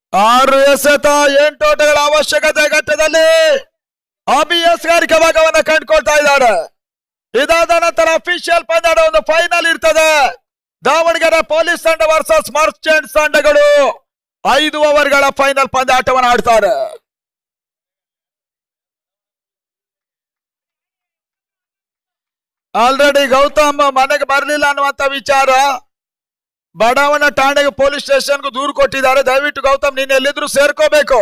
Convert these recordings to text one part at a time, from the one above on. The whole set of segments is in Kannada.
ಆರು ಎಸೆತ ಎಂಟು ಓಟಗಳ ಅವಶ್ಯಕತೆ ಘಟ್ಟದಲ್ಲಿ ಅಭಿಯಸ್ಗಾರಿಕೆ ಭಾಗವನ್ನ ಕಂಡುಕೊಳ್ತಾ ಇದ್ದಾರೆ ಇದಾದ ನಂತರ ಅಫಿಷಿಯಲ್ ಪಂದ್ಯಾಟ ಒಂದು ಫೈನಲ್ ಇರ್ತದೆ ದಾವಣಗೆರೆ ಪೊಲೀಸ್ ತಂಡ ವರ್ಸಸ್ ಮರ್ಚೆಂಟ್ಸ್ ತಂಡಗಳು ಐದು ಓವರ್ಗಳ ಫೈನಲ್ ಪಂದ್ಯಾಟವನ್ನು ಆಡ್ತಾರೆ ಆಲ್ರೆಡಿ ಗೌತಮ್ ಮನೆಗೆ ಬರಲಿಲ್ಲ ಅನ್ನುವಂತ ವಿಚಾರ ಬಡಾವಣೆ ಠಾಣೆಗೆ ಪೊಲೀಸ್ ಸ್ಟೇಷನ್ಗೂ ದೂರು ಕೊಟ್ಟಿದ್ದಾರೆ ದಯವಿಟ್ಟು ಗೌತಮ್ ನೀನ್ ಎಲ್ಲಿದ್ರು ಸೇರ್ಕೋಬೇಕು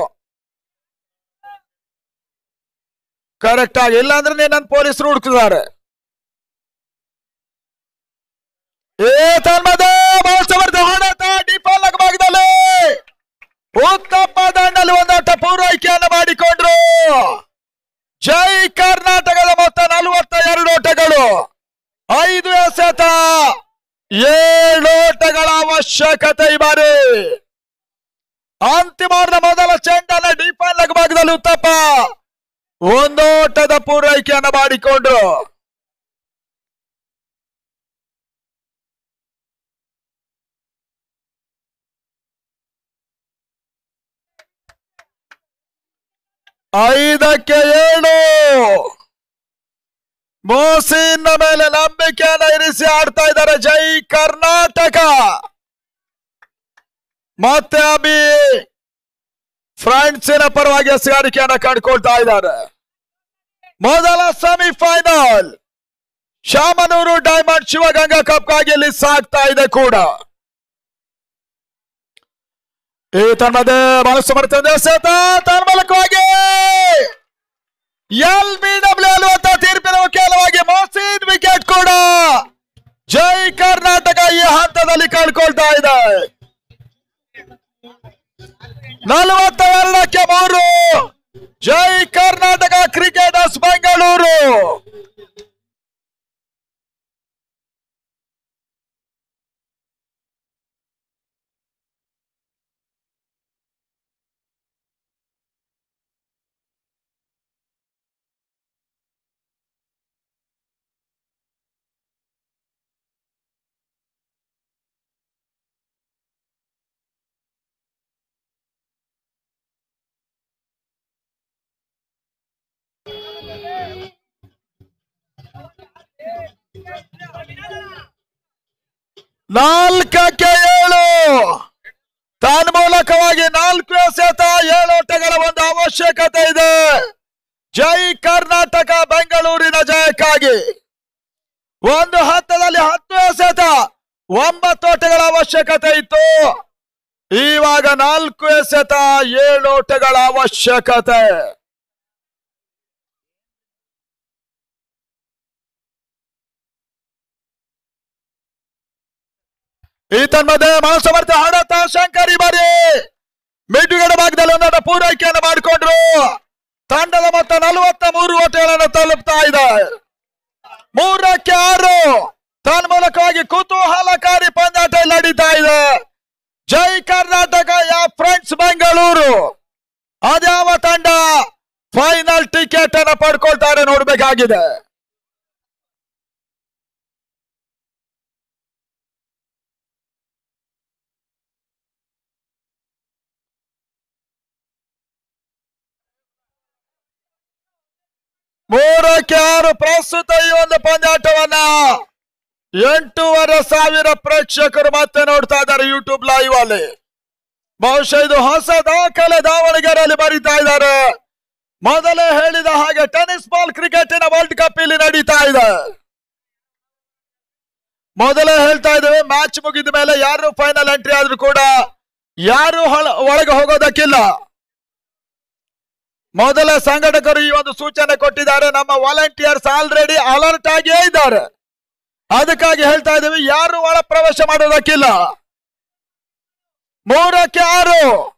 ಕರೆಕ್ಟ್ ಆಗಿ ಇಲ್ಲಾಂದ್ರೆ ನೀನನ್ನು ಪೊಲೀಸರು ಹುಡುಕಿದ್ದಾರೆ ಏ ತನ್ಮದ ಮಹೋತ್ಸವದ ಹೊಡೆತ ಡಿಫಾಲ್ ಭಾಗದಲ್ಲಿ ಉತ್ತಪ್ಪ ದಂಡಲ್ಲಿ ಒಂದಾಟ ಪೂರೈಕೆಯನ್ನು ಮಾಡಿಕೊಂಡ್ರು ಜೈ ಕರ್ನಾಟಕದ ಮೊತ್ತ ನಲವತ್ತ ಎರಡು ಓಟಗಳು ಐದು ಎಸೆತ ಏಳು ಓಟಗಳ ಅವಶ್ಯಕತೆ ಈ ಬಾರಿ ಅಂತಿಮವಾದ ಮೊದಲ ಚೆಂಡನ್ನ ಡಿಫಾನ್ ಭಾಗದಲ್ಲಿ ಉತ್ತಪ್ಪ ಒಂದೋಟದ ಪೂರೈಕೆಯನ್ನು ಮಾಡಿಕೊಂಡ್ರು ಐದಕ್ಕೆ ಏಳು ಮೋಸಿನ ಮೇಲೆ ನಂಬಿಕೆಯನ್ನು ಇರಿಸಿ ಆಡ್ತಾ ಇದ್ದಾರೆ ಜೈ ಕರ್ನಾಟಕ ಮತ್ತೆ ಅಭಿ ಫ್ರಾನ್ಸಿನ ಪರವಾಗಿ ಎಸಗಾರಿಕೆಯನ್ನು ಕಂಡುಕೊಳ್ತಾ ಇದ್ದಾರೆ ಮೊದಲ ಸೆಮಿಫೈನಲ್ ಶಾಮನೂರು ಡೈಮಂಡ್ ಶಿವಗಂಗಾ ಕಪ್ಗಾಗಿ ಇಲ್ಲಿ ಸಾಗ್ತಾ ಇದೆ ಕೂಡ ಈ ತನ್ಮದೆ ಬಹಳ ಸಮರ್ಥನೆ ಎಸೆತ ತನ್ಮೂಲಕವಾಗಿ ಎಲ್ ಬಿ ಡಬ್ಲ್ಯೂ ಅನ್ನುವಂತ ತೀರ್ಪಿನ ಮುಖ್ಯವಾಗಿ ಮೋಸಿನ್ ವಿಕೆಟ್ ಕೂಡ ಜೈ ಕರ್ನಾಟಕ ಈ ಹಂತದಲ್ಲಿ ಕಳ್ಕೊಳ್ತಾ ಇದೆ ನಲವತ್ತ ಎರಡಕ್ಕೆ ಮೂರು ಜೈ ಕರ್ನಾಟಕ ಕ್ರಿಕೆಟರ್ಸ್ ಬೆಂಗಳೂರು ನಾಲ್ಕಕ್ಕೆ ಏಳು ತನ್ಮೂಲಕವಾಗಿ ನಾಲ್ಕು ಎಸೆತ ಏಳು ಓಟಗಳ ಒಂದು ಅವಶ್ಯಕತೆ ಇದೆ ಜೈ ಕರ್ನಾಟಕ ಬೆಂಗಳೂರಿನ ಜಯಕ್ಕಾಗಿ ಒಂದು ಹಂತದಲ್ಲಿ ಹತ್ತು ಎಸೆತ ಒಂಬತ್ತು ಓಟಗಳ ಅವಶ್ಯಕತೆ ಇತ್ತು ಇವಾಗ ನಾಲ್ಕು ಎಸೆತ ಏಳು ಓಟಗಳ ಅವಶ್ಯಕತೆ ಈ ತನ್ಮಧ್ಯೆ ಮನಸ್ಸಮರ್ಥ ಹಾಡತ ಶಂಕರಿ ಬಾರಿ ಮಿಡ್ಡುಗಡೆ ಭಾಗದಲ್ಲಿ ಒಂದಾಟ ಪೂರೈಕೆಯನ್ನು ಮಾಡಿಕೊಂಡ್ರು ತಂಡದ ಮೊತ್ತ ನಲವತ್ತ ಮೂರು ಓಟಗಳನ್ನು ತಲುಪ್ತಾ ಇದೆ ಮೂರಕ್ಕೆ ಆರು ತನ್ಮೂಲಕವಾಗಿ ಕುತೂಹಲಕಾರಿ ಪಂದ್ಯಾಟ ಇಲ್ಲಿ ನಡೀತಾ ಇದೆ ಜೈ ಕರ್ನಾಟಕ ಯಾ ಫ್ರೆಂಡ್ಸ್ ಬೆಂಗಳೂರು ಅದ್ಯಾವ ತಂಡ ಫೈನಲ್ ಟಿಕೆಟ್ ಅನ್ನು ಪಡ್ಕೊಳ್ತಾರೆ ನೋಡ್ಬೇಕಾಗಿದೆ ಮೂರಕ್ಕೆ ಆರು ಪ್ರಸ್ತುತ ಈ ಒಂದು ಪಂದ್ಯಾಟವನ್ನ ಎಂಟೂವರೆ ಸಾವಿರ ಪ್ರೇಕ್ಷಕರು ಮತ್ತೆ ನೋಡ್ತಾ ಇದ್ದಾರೆ ಯೂಟ್ಯೂಬ್ ಲೈವ್ ಅಲ್ಲಿ ಬಹುಶಃ ಇದು ಹೊಸ ದಾಖಲೆ ದಾವಣಗೆರೆಯಲ್ಲಿ ಬರೀತಾ ಇದ್ದಾರೆ ಮೊದಲೇ ಹೇಳಿದ ಹಾಗೆ ಟೆನಿಸ್ ಬಾಲ್ ಕ್ರಿಕೆಟಿನ ವರ್ಲ್ಡ್ ಕಪ್ ಇಲ್ಲಿ ನಡೀತಾ ಇದೆ ಮೊದಲೇ ಹೇಳ್ತಾ ಇದ್ದೇವೆ ಮ್ಯಾಚ್ ಮುಗಿದ ಮೇಲೆ ಯಾರು ಫೈನಲ್ ಎಂಟ್ರಿ ಆದ್ರೂ ಕೂಡ ಯಾರು ಹೊಳ- ಒಳಗೆ ಹೋಗೋದಕ್ಕಿಲ್ಲ ಮೊದಲ ಸಂಘಟಕರು ಈ ಒಂದು ಸೂಚನೆ ಕೊಟ್ಟಿದ್ದಾರೆ ನಮ್ಮ ವಾಲಂಟಿಯರ್ಸ್ ಆಲ್ರೆಡಿ ಅಲರ್ಟ್ ಆಗಿಯೇ ಇದ್ದಾರೆ ಅದಕ್ಕಾಗಿ ಹೇಳ್ತಾ ಇದ್ದೀವಿ ಯಾರು ಒಳ ಪ್ರವೇಶ ಮಾಡೋದಕ್ಕಿಲ್ಲ ಮೂರಕ್ಕೆ ಆರು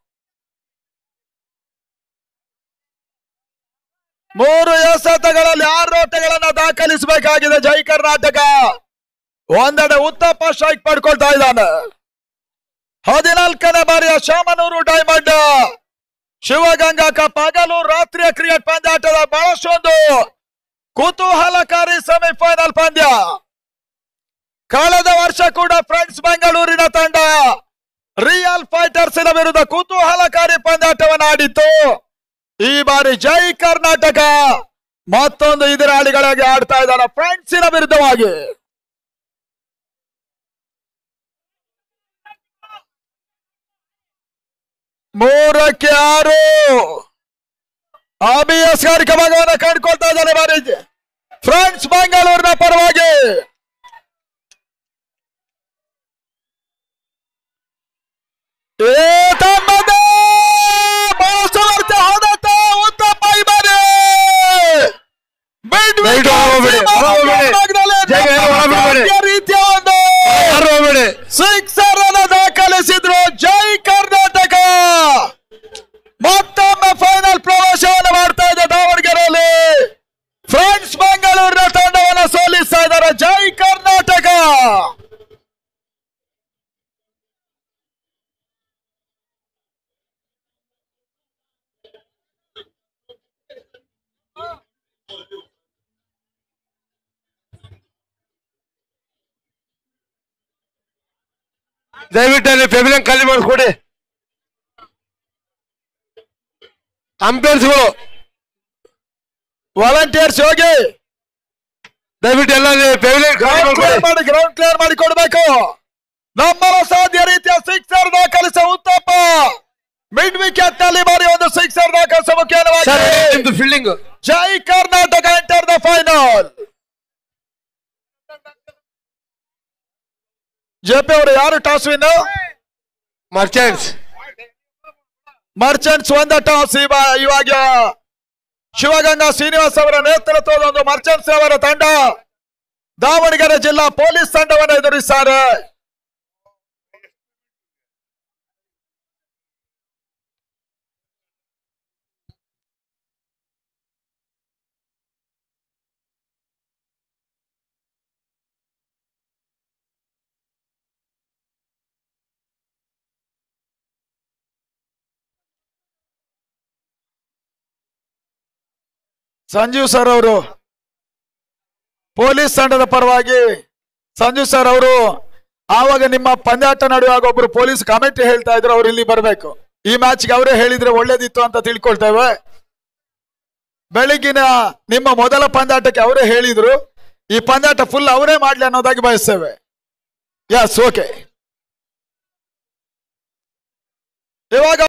ಮೂರು ಎಸೆತಗಳಲ್ಲಿ ಆರು ಓಟಗಳನ್ನ ದಾಖಲಿಸಬೇಕಾಗಿದೆ ಜೈ ಕರ್ನಾಟಕ ಒಂದೆಡೆ ಉತ್ತಪ್ಪ ಸ್ಟ್ರೈಕ್ ಪಡ್ಕೊಳ್ತಾ ಇದ್ದಾನೆ ಹದಿನಾಲ್ಕನೇ ಬಾರಿಯ ಶಾಮನೂರು ಡೈಮಂಡ್ ಶಿವಗಂಗಾ ಕಪ್ ಹಗಲು ರಾತ್ರಿಯ ಕ್ರಿಕೆಟ್ ಪಂದ್ಯಾಟದ ಬಹಳಷ್ಟೊಂದು ಕುತೂಹಲಕಾರಿ ಸೆಮಿಫೈನಲ್ ಪಂದ್ಯ ಕಳೆದ ವರ್ಷ ಕೂಡ ಫ್ರೆಂಡ್ಸ್ ಬೆಂಗಳೂರಿನ ತಂಡ ರಿಯಲ್ ಫೈಟರ್ಸಿನ ವಿರುದ್ಧ ಕುತೂಹಲಕಾರಿ ಪಂದ್ಯಾಟವನ್ನು ಆಡಿತ್ತು ಈ ಬಾರಿ ಜೈ ಕರ್ನಾಟಕ ಮತ್ತೊಂದು ಎದುರಾಳಿಗಳಾಗಿ ಆಡ್ತಾ ಇದ್ದಾರೆ ಫ್ರೆಂಡ್ಸಿನ ವಿರುದ್ಧವಾಗಿ ಮೂರಕ್ಕೆ ಆರು ಆಬಿಎಸ್ ಕಾರ್ಯಕ್ರಮವನ್ನು ಕಂಡುಕೊಳ್ತಾ ಇದ್ದಾರೆ ಬಾರಿ ಫ್ರೆಂಡ್ಸ್ ಬೆಂಗಳೂರಿನ ಪರವಾಗಿ ಏ ತಮ್ಮದೇ ಮೋಸವರ್ತ ಹೋದತ್ತ ಉತ್ತಪ್ಪ ಈ ಬಾರಿ ಬಿಡ್ ದಯವಿಟ್ಟು ಹೊರಗೋಗ್ಬೇಡಿ, ಹೊರಗೋಗ್ಬೇಡಿ. ಜೈ ಗಣೇಶ, ಹೊರಗೋಗ್ಬೇಡಿ. ರೀತಿಯ ಒಂದು ಯಾರು ಹೋಗ್ಬೇಡಿ ಸಿಕ್ಸರ್ ಅನ್ನು ದಾಖಲಿಸಿದ್ರು ಜೈ ಕರ್ನಾಟಕ ಮತ್ತೊಮ್ಮೆ ಫೈನಲ್ ಪ್ರವೇಶವನ್ನು ಮಾಡ್ತಾ ಇದೆ ದಾವಣಗೆರೆಯಲ್ಲಿ ಫ್ರೆಂಡ್ಸ್ ಬೆಂಗಳೂರಿನ ತಂಡವನ್ನು ಸೋಲಿಸ್ತಾ ಇದ್ದಾರೆ ಜೈ ಕರ್ನಾಟಕ ದಯವಿಟ್ಟು ಅಲ್ಲಿ ಫೆಮಿಲಿಯನ್ ಖಾಲಿ ಮಾಡಿಸ್ಕೊಡಿ ಅಂಪೇರ್ಸ್ಗಳು ವಾಲಂಟಿಯರ್ಸ್ ಹೋಗಿ ದಯವಿಟ್ಟು ಎಲ್ಲ ಫೆಮಿಲಿಯನ್ ಖಾಲಿ ಗ್ರೌಂಡ್ ಕ್ಲಿಯರ್ ಮಾಡ್ಕೊಡಿ ಮಾಡಿ ಗ್ರೌಂಡ್ ಕ್ಲಿಯರ್ ಮಾಡಿ ಕೊಡ್ಬೇಕು ನಮ್ಮರ ಸಾಧ್ಯ ರೀತಿಯ ಸಿಕ್ಸರ್ ದಾಖಲಿಸುವ ಉತ್ತಪ್ಪ ಮಿಡ್ ವಿಕೆಟ್ ನಲ್ಲಿ ಬಾರಿ ಒಂದು ಸಿಕ್ಸರ್ ದಾಖಲಿಸುವ ಸರ್ ಮುಖ್ಯವಾಗಿ ನಿಮ್ದು fielding Jai Karnataka enter the final JP ಅವರು ಯಾರು ಟಾಸ್ ವಿನ್ ಮರ್ಚೆಂಟ್ಸ್ ಮರ್ಚೆಂಟ್ಸ್ ಒಂದ ಟಾಸ್ ಇವಾಗ ಶಿವಗಂಗಾ ಶ್ರೀನಿವಾಸ್ ಅವರ ನೇತೃತ್ವದ ಒಂದು ಮರ್ಚೆಂಟ್ಸ್ ಅವರ ತಂಡ ದಾವಣಗೆರೆ ಜಿಲ್ಲಾ ಪೊಲೀಸ್ ತಂಡವನ್ನು ಎದುರಿಸಿದ್ದಾರೆ ಸಂಜೀವ್ ಸರ್ ಅವರು ಪೊಲೀಸ್ ತಂಡದ ಪರವಾಗಿ ಸಂಜು ಸರ್ ಅವರು ಆವಾಗ ನಿಮ್ಮ ಪಂದ್ಯಾಟ ನಡೆಯುವಾಗ ಒಬ್ರು ಪೊಲೀಸ್ ಕಮಿಟಿ ಹೇಳ್ತಾ ಇದ್ರು ಅವ್ರು ಇಲ್ಲಿ ಬರಬೇಕು ಈ ಮ್ಯಾಚ್ಗೆ ಅವರೇ ಹೇಳಿದ್ರೆ ಒಳ್ಳೇದಿತ್ತು ಅಂತ ತಿಳ್ಕೊಳ್ತೇವೆ ಬೆಳಗಿನ ನಿಮ್ಮ ಮೊದಲ ಪಂದ್ಯಾಟಕ್ಕೆ ಅವರೇ ಹೇಳಿದ್ರು ಈ ಪಂದ್ಯಾಟ ಫುಲ್ ಅವರೇ ಮಾಡ್ಲಿ ಅನ್ನೋದಾಗಿ ಬಯಸ್ತೇವೆ ಯಸ್ ಓಕೆ ಇವಾಗ